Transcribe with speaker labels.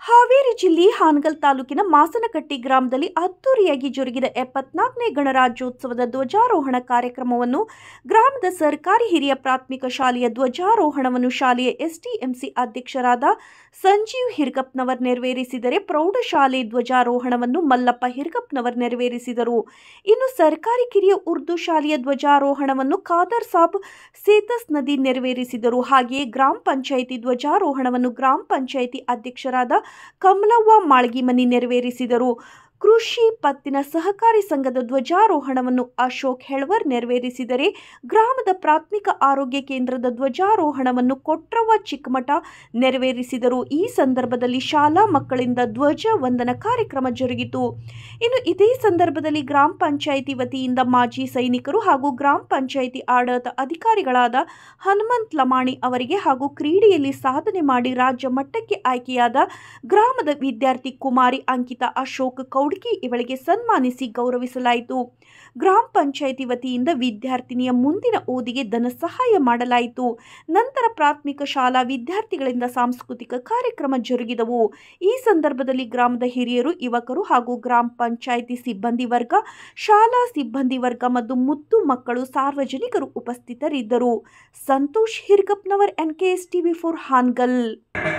Speaker 1: ಹಾವೇರಿ ಜಿಲ್ಲೆ ಹಾನಗಲ್ ತಾಲೂಕಿನ ಮಾಸನಕಟ್ಟಿ ಗ್ರಾಮದಲ್ಲಿ ಅದ್ದೂರಿಯಾಗಿ ಜರುಗಿದ ಎಪ್ಪತ್ನಾಲ್ಕನೇ ಗಣರಾಜ್ಯೋತ್ಸವದ ಧ್ವಜಾರೋಹಣ ಕಾರ್ಯಕ್ರಮವನ್ನು ಗ್ರಾಮದ ಸರ್ಕಾರಿ ಹಿರಿಯ ಪ್ರಾಥಮಿಕ ಶಾಲೆಯ ಧ್ವಜಾರೋಹಣವನ್ನು ಶಾಲೆಯ ಎಸ್ಟಿಎಂಸಿ ಅಧ್ಯಕ್ಷರಾದ ಸಂಜೀವ್ ಹಿರ್ಗಪ್ನವರ್ ನೆರವೇರಿಸಿದರೆ ಪ್ರೌಢಶಾಲೆ ಧ್ವಜಾರೋಹಣವನ್ನು ಮಲ್ಲಪ್ಪ ಹಿರ್ಗಪ್ನವರ್ ನೆರವೇರಿಸಿದರು ಇನ್ನು ಸರ್ಕಾರಿ ಕಿರಿಯ ಉರ್ದು ಶಾಲೆಯ ಧ್ವಜಾರೋಹಣವನ್ನು ಖಾದರ್ ಸಾಬ್ ಸೇತಸ್ ನದಿ ನೆರವೇರಿಸಿದರು ಹಾಗೆಯೇ ಗ್ರಾಮ ಪಂಚಾಯಿತಿ ಧ್ವಜಾರೋಹಣವನ್ನು ಗ್ರಾಮ ಪಂಚಾಯಿತಿ ಅಧ್ಯಕ್ಷರಾದ ಕಮಲವ್ವ ಮಾಳ್ಗಿಮನಿ ನೆರವೇರಿಸಿದರು ಕೃಷಿ ಪತ್ತಿನ ಸಹಕಾರಿ ಸಂಘದ ಧ್ವಜಾರೋಹಣವನ್ನು ಅಶೋಕ್ ಹೆಳ್ವರ್ ನೆರವೇರಿಸಿದರೆ ಗ್ರಾಮದ ಪ್ರಾಥಮಿಕ ಆರೋಗ್ಯ ಕೇಂದ್ರದ ಧ್ವಜಾರೋಹಣವನ್ನು ಕೊಟ್ರವ್ವ ಚಿಕ್ಕಮಠ ನೆರವೇರಿಸಿದರು ಈ ಸಂದರ್ಭದಲ್ಲಿ ಶಾಲಾ ಮಕ್ಕಳಿಂದ ಧ್ವಜ ವಂದನ ಕಾರ್ಯಕ್ರಮ ಜರುಗಿತು ಇನ್ನು ಇದೇ ಸಂದರ್ಭದಲ್ಲಿ ಗ್ರಾಮ ಪಂಚಾಯಿತಿ ವತಿಯಿಂದ ಮಾಜಿ ಸೈನಿಕರು ಹಾಗೂ ಗ್ರಾಮ ಪಂಚಾಯಿತಿ ಆಡಳಿತ ಅಧಿಕಾರಿಗಳಾದ ಹನುಮಂತ್ ಲಮಾಣಿ ಅವರಿಗೆ ಹಾಗೂ ಕ್ರೀಡೆಯಲ್ಲಿ ಸಾಧನೆ ಮಾಡಿ ರಾಜ್ಯ ಮಟ್ಟಕ್ಕೆ ಆಯ್ಕೆಯಾದ ಗ್ರಾಮದ ವಿದ್ಯಾರ್ಥಿ ಕುಮಾರಿ ಅಂಕಿತಾ ಅಶೋಕ್ ಕೌಡ್ಕಿ ಇವಳಿಗೆ ಸನ್ಮಾನಿಸಿ ಗೌರವಿಸಲಾಯಿತು ಗ್ರಾಮ ಪಂಚಾಯಿತಿ ವತಿಯಿಂದ ವಿದ್ಯಾರ್ಥಿನಿಯ ಮುಂದಿನ ಓದಿಗೆ ಧನ ಸಹಾಯ ಮಾಡಲಾಯಿತು ನಂತರ ಪ್ರಾಥಮಿಕ ಶಾಲಾ ವಿದ್ಯಾರ್ಥಿಗಳಿಂದ ಸಾಂಸ್ಕೃತಿಕ ಕಾರ್ಯಕ್ರಮ ಜರುಗಿದವು ಈ ಸಂದರ್ಭದಲ್ಲಿ ಗ್ರಾಮದ ಹಿರಿಯರು ಯುವಕರು ಹಾಗೂ ಗ್ರಾಮ ಪಂಚಾಯಿತಿ ಸಿಬ್ಬಂದಿ ವರ್ಗ ಶಾಲಾ ಸಿಬ್ಬಂದಿ ವರ್ಗ ಮತ್ತು ಮುದ್ದು ಮಕ್ಕಳು ಸಾರ್ವಜನಿಕರು ಉಪಸ್ಥಿತರಿದ್ದರು Santosh Hirgapnavar N K S TV four Hangal